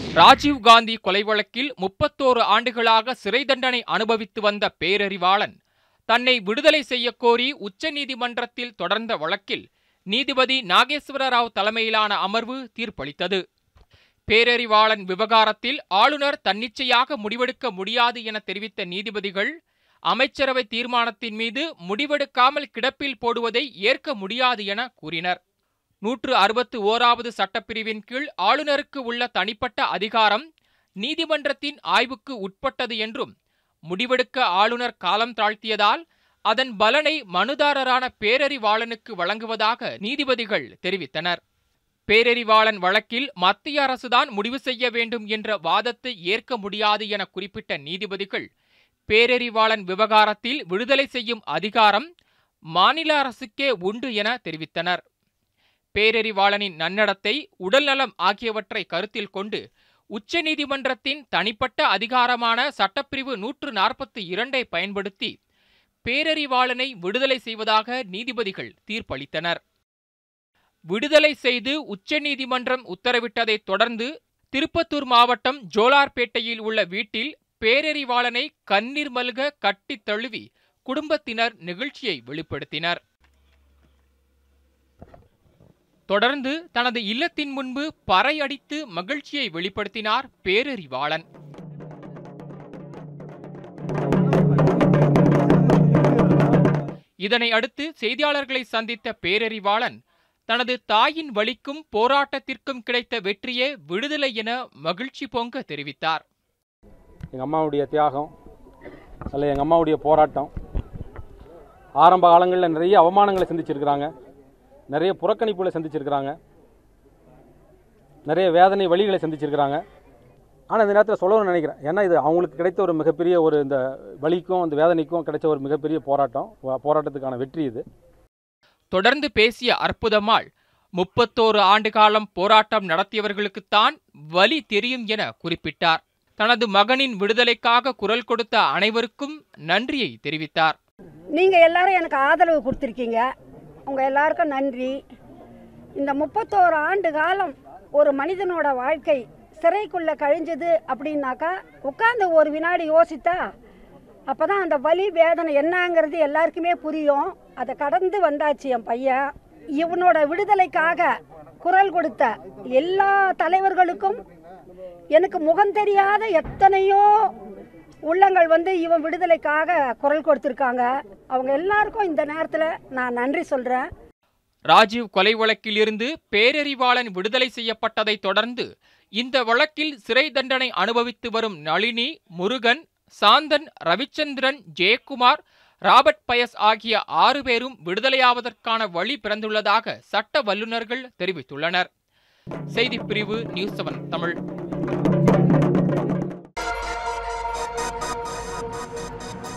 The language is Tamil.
ராஜீவ் காந்தி கொலை வழக்கில் முப்பத்தோரு ஆண்டுகளாக சிறை தண்டனை அனுபவித்து வந்த பேரறிவாளன் தன்னை விடுதலை செய்யக் கோரி உச்சநீதிமன்றத்தில் தொடர்ந்த வழக்கில் நீதிபதி நாகேஸ்வர ராவ் தலைமையிலான அமர்வு தீர்ப்பளித்தது பேரறிவாளன் விவகாரத்தில் ஆளுநர் தன்னிச்சையாக முடிவெடுக்க முடியாது என தெரிவித்த நீதிபதிகள் அமைச்சரவை தீர்மானத்தின் மீது முடிவெடுக்காமல் கிடப்பில் போடுவதை ஏற்க முடியாது என கூறினர் நூற்று அறுபத்து ஓராவது சட்டப்பிரிவின் கீழ் ஆளுநருக்கு உள்ள தனிப்பட்ட அதிகாரம் நீதிமன்றத்தின் ஆய்வுக்கு உட்பட்டது என்றும் முடிவெடுக்க ஆளுநர் காலம் தாழ்த்தியதால் அதன் பலனை மனுதாரரான பேரறிவாளனுக்கு வழங்குவதாக நீதிபதிகள் தெரிவித்தனர் பேரறிவாளன் வழக்கில் மத்திய அரசுதான் முடிவு செய்ய வேண்டும் என்ற வாதத்தை ஏற்க முடியாது என குறிப்பிட்ட நீதிபதிகள் பேரறிவாளன் விவகாரத்தில் விடுதலை செய்யும் அதிகாரம் மாநில அரசுக்கே உண்டு என தெரிவித்தனர் பேரறிவாளனின் நன்னடத்தை உடல்நலம் ஆகியவற்றை கருத்தில் கொண்டு உச்சநீதிமன்றத்தின் தனிப்பட்ட அதிகாரமான சட்டப்பிரிவு நூற்று நாற்பத்தி இரண்டை பயன்படுத்தி பேரறிவாளனை விடுதலை செய்வதாக நீதிபதிகள் தீர்ப்பளித்தனர் விடுதலை செய்து உச்சநீதிமன்றம் உத்தரவிட்டதைத் தொடர்ந்து திருப்பத்தூர் மாவட்டம் ஜோலார்பேட்டையில் உள்ள வீட்டில் பேரறிவாளனை கண்ணீர் மல்க கட்டித் தழுவி குடும்பத்தினர் நிகழ்ச்சியை வெளிப்படுத்தினர் தொடர்ந்து தனது இல்லத்தின் முன்பு பறையடித்து மகிழ்ச்சியை வெளிப்படுத்தினார் பேரறிவாளன் இதனை அடுத்து செய்தியாளர்களை சந்தித்த பேரறிவாளன் தனது தாயின் வழிக்கும் போராட்டத்திற்கும் கிடைத்த வெற்றியே விடுதலை என மகிழ்ச்சி பொங்க தெரிவித்தார் எங்கள் அம்மாவுடைய தியாகம் அல்ல எங்கள் அம்மாவுடைய போராட்டம் ஆரம்ப காலங்களில் நிறைய அவமானங்களை சந்திச்சிருக்கிறாங்க நிறைய புறக்கணிப்புகளை சந்திச்சிருக்கிறாங்க நிறைய வேதனை வழிகளை சந்திச்சிருக்கிறாங்க ஆனால் இந்த நேரத்தில் சொல்லணும்னு நினைக்கிறேன் ஏன்னா இது அவங்களுக்கு கிடைத்த ஒரு மிகப்பெரிய ஒரு இந்த வலிக்கும் அந்த வேதனைக்கும் கிடைச்ச ஒரு மிகப்பெரிய போராட்டம் வ- போராட்டத்துக்கான வெற்றி இது தொடர்ந்து பேசிய அற்புதம்மாள் முப்பத்தோரு ஆண்டு காலம் போராட்டம் நடத்தியவர்களுக்குத்தான் வலி தெரியும் என குறிப்பிட்டார் தனது மகனின் விடுதலைக்காக குரல் கொடுத்த அனைவருக்கும் நன்றியை தெரிவித்தார் நீங்க எல்லாரும் எனக்கு ஆதரவு கொடுத்துருக்கீங்க உங்க எல்லாருக்கும் நன்றி இந்த முப்பத்தோரு ஆண்டு காலம் ஒரு மனிதனோட வாழ்க்கை சிறைக்குள்ள கழிஞ்சது அப்படின்னாக்கா உட்கார்ந்து ஒரு வினாடி யோசித்தா அப்பதான் அந்த வலி வேதனை என்னங்கிறது எல்லாருக்குமே புரியும் அதை கடந்து வந்தாச்சு என் பையன் இவனோட விடுதலைக்காக குரல் கொடுத்த எல்லா தலைவர்களுக்கும் எனக்கு முகம் தெரியாத எத்தனையோ உள்ளங்கள் வந்து இவன் விடுதலைக்காக குரல் கொடுத்துருக்காங்க அவங்க எல்லாருக்கும் இந்த நேரத்தில் நான் நன்றி சொல்கிறேன் ராஜீவ் கொலை வழக்கில் இருந்து பேரறிவாளன் விடுதலை செய்யப்பட்டதைத் தொடர்ந்து இந்த வழக்கில் சிறை தண்டனை அனுபவித்து வரும் நளினி முருகன் சாந்தன் ரவிச்சந்திரன் ஜெயக்குமார் ராபர்ட் பயஸ் ஆகிய ஆறு பேரும் விடுதலையாவதற்கான வழி பிறந்துள்ளதாக சட்ட வல்லுநர்கள் தெரிவித்துள்ளனர் செய்திப் பிரிவு நியூஸ் செவன் தமிழ்